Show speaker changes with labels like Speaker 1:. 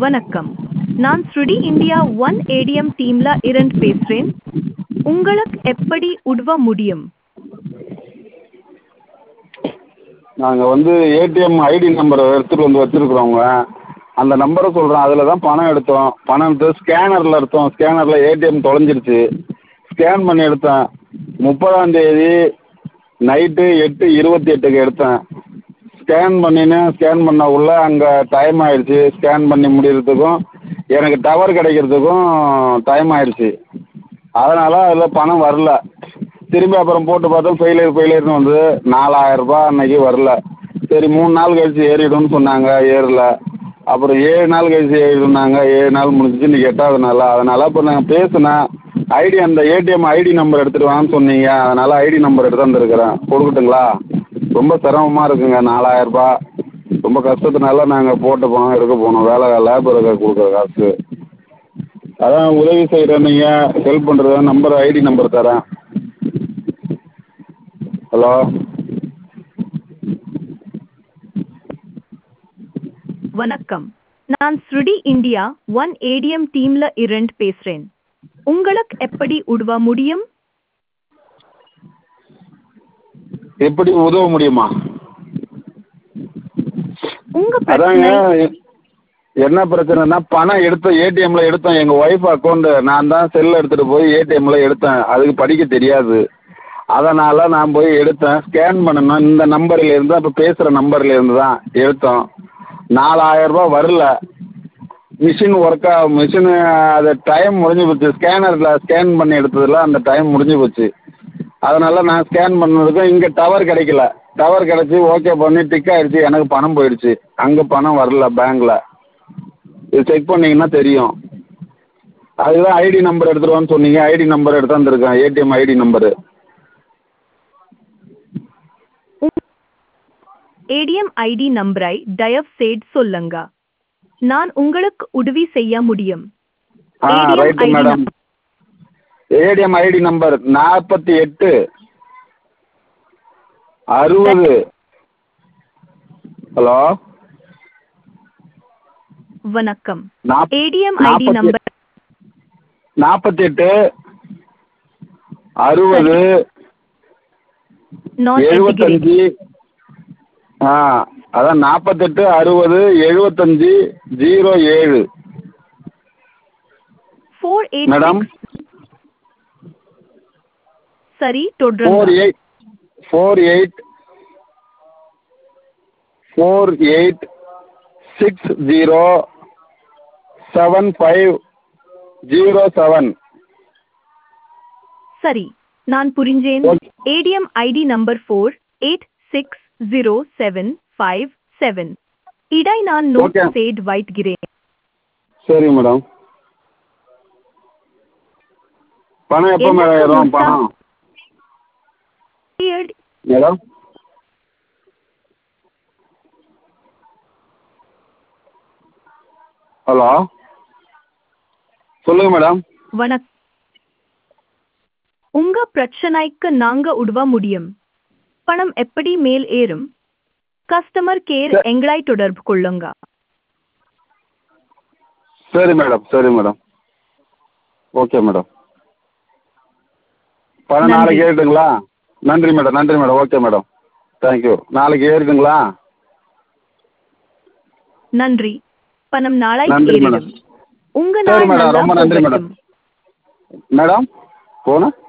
Speaker 1: வணக்கம் நான் ஸ்ருடி இந்தியா ஒன் ஏடிஎம் டீம்ல இருந்து பேசுறேன் உங்களுக்கு எப்படி உதவ முடியும்
Speaker 2: நாங்கள் வந்து ஏடிஎம் ஐடி நம்பரை எடுத்துகிட்டு வந்து வச்சுருக்குறோங்க அந்த நம்பரை சொல்கிறேன் அதில் தான் பணம் எடுத்தோம் பணம் எடுத்து ஸ்கேனரில் எடுத்தோம் ஸ்கேனரில் ஏடிஎம் தொலைஞ்சிருச்சு ஸ்கேன் பண்ணி எடுத்தேன் முப்பதாந்தேதி நைட்டு எட்டு இருபத்தி எட்டுக்கு எடுத்தேன் ஸ்கேன் பண்ணின்னு ஸ்கேன் பண்ணக்குள்ள அங்கே டைம் ஆயிடுச்சு ஸ்கேன் பண்ணி முடிகிறதுக்கும் எனக்கு டவர் கிடைக்கிறதுக்கும் டைம் ஆயிடுச்சு அதனால் அதில் பணம் வரல திரும்பி அப்புறம் போட்டு பார்த்தா ஃபெயிலியர் ஃபெயிலியர்னு வந்து நாலாயிரரூபா அன்னைக்கு வரல சரி மூணு நாள் கழிச்சு ஏறிடும்னு சொன்னாங்க ஏறல அப்புறம் ஏழு நாள் கழிச்சு ஏறிடும்னாங்க ஏழு நாள் முடிஞ்சிச்சு இன்னைக்கு எட்டாவது நாள் அதனால் இப்போ நான் பேசினேன் ஐடி அந்த ஏடிஎம் ஐடி நம்பர் எடுத்துகிட்டு வான்னு சொன்னீங்க அதனால் ஐடி நம்பர் எடுத்து வந்திருக்கிறேன் கொடுக்கட்டுங்களா ரொம்ப சிரமமாக இருக்குங்க நாலாயிரரூபா ரொம்ப கஷ்டத்தினால நாங்கள் போட்ட பணம் எடுக்க போனோம் வேலை லேபர் கொடுக்குற காசு அதான் உதவி செய்கிறேன் நீங்கள் ஹெல்ப் பண்ணுறது நம்பர் ஐடி நம்பர் தரேன் ஹலோ
Speaker 1: வணக்கம் நான் ஸ்ருடி இந்தியா ஒன் ஏடிஎம் டீம்ல இருந்து பேசுறேன் உங்களுக்கு எப்படி உதவ முடியும்
Speaker 2: எப்படி உதவ முடியுமா
Speaker 1: உங்க
Speaker 2: அதாங்க
Speaker 1: பிரச்சனை
Speaker 2: என்ன பிரச்சனைனா பணம் எடுத்தோம் ஏடிஎம்ல எடுத்தோம் எங்கள் ஒய்ஃப் அக்கௌண்ட் நான் தான் செல் எடுத்துகிட்டு போய் ஏடிஎம்ல எடுத்தேன் அதுக்கு படிக்க தெரியாது அதனால் நான் போய் எடுத்தேன் ஸ்கேன் பண்ணணும் இந்த நம்பர்ல இருந்து இப்போ பேசுகிற நம்பர்ல இருந்து தான் எடுத்தோம் நாலாயிரரூபா வரல மிஷின் ஒர்க்கா மிஷினு அது டைம் முடிஞ்சு போச்சு ஸ்கேனரில் ஸ்கேன் பண்ணி எடுத்ததில் அந்த டைம் முடிஞ்சு போச்சு அதனால் நான் ஸ்கேன் பண்ணதுக்கும் இங்கே டவர் கிடைக்கல டவர் கிடச்சி ஓகே பண்ணி டிக் ஆயிடுச்சு எனக்கு பணம் போயிடுச்சு அங்கே பணம் வரல பேங்க்கில் இது செக் பண்ணிங்கன்னா தெரியும் அதுதான் ஐடி நம்பர் எடுத்துகிட்டு வான்னு சொன்னீங்க ஐடி நம்பர் எடுத்து வந்திருக்கேன் ATM ID number
Speaker 1: ATM ID நம்பரை தயவு செய்து சொல்லுங்க நான் உங்களுக்கு உதவி செய்ய முடியும்
Speaker 2: ஆ
Speaker 1: ADM
Speaker 2: right
Speaker 1: ID
Speaker 2: madam ATM ID number நாற்பத்தி எட்டு அறுபது ஹலோ
Speaker 1: வணக்கம்
Speaker 2: நாப்
Speaker 1: ஏடிஎம் ஐடி
Speaker 2: நாற்பத்தி
Speaker 1: நம்பர்
Speaker 2: நாற்பத்தெட்டு அறுபது
Speaker 1: நான் எட்டுகிறேன்
Speaker 2: எழுபத்தஞ்சி ஆ அதான் நாற்பத்தெட்டு அறுபது எழுபத்தஞ்சி ஜீரோ ஏழு
Speaker 1: ஃபோர் எயிட்
Speaker 2: மேடம்
Speaker 1: சரி
Speaker 2: ஃபோர்
Speaker 1: தொடருங்க
Speaker 2: eight four eight four eight six zero seven five zero seven
Speaker 1: சரி நான் புரிஞ்சேன்
Speaker 2: okay.
Speaker 1: ATM ID number four eight six zero seven five seven இடை நான் நோட்
Speaker 2: ஓகே.
Speaker 1: செய்து வைக்கிறேன்
Speaker 2: சரி மேடம் பணம் எப்போ
Speaker 1: என்ன
Speaker 2: மேடம் ஏறும்
Speaker 1: மொத்தம்?
Speaker 2: பணம்
Speaker 1: ஏழு-
Speaker 2: மேடம் ஹலோ சொல்லுங்க மேடம்
Speaker 1: வணக் உங்க பிரச்சனைக்கு நாங்க உதவ முடியும் பணம் எப்படி மேல் ஏறும் கஸ்டமர் கேர்
Speaker 2: ச-
Speaker 1: எங்களை தொடர்பு கொள்ளுங்க
Speaker 2: சரி மேடம் சரி மேடம் ஓகே மேடம் பணம்
Speaker 1: நன்றி.
Speaker 2: நாளைக்கு ஏறிட்டுங்களா நன்றி மேடம் நன்றி மேடம் ஓகே மேடம் தேங்க்யூ நாளைக்கு ஏறிட்டுங்களா
Speaker 1: நன்றி பணம் நாளை
Speaker 2: நன்றி
Speaker 1: ஏறிடும்
Speaker 2: மேடம்.
Speaker 1: உங்க
Speaker 2: சரி
Speaker 1: நாள்
Speaker 2: மேடம்,
Speaker 1: நல்லா
Speaker 2: ரொம்ப நன்றி மேடம்.
Speaker 1: போகட்டும்.
Speaker 2: மேடம் போன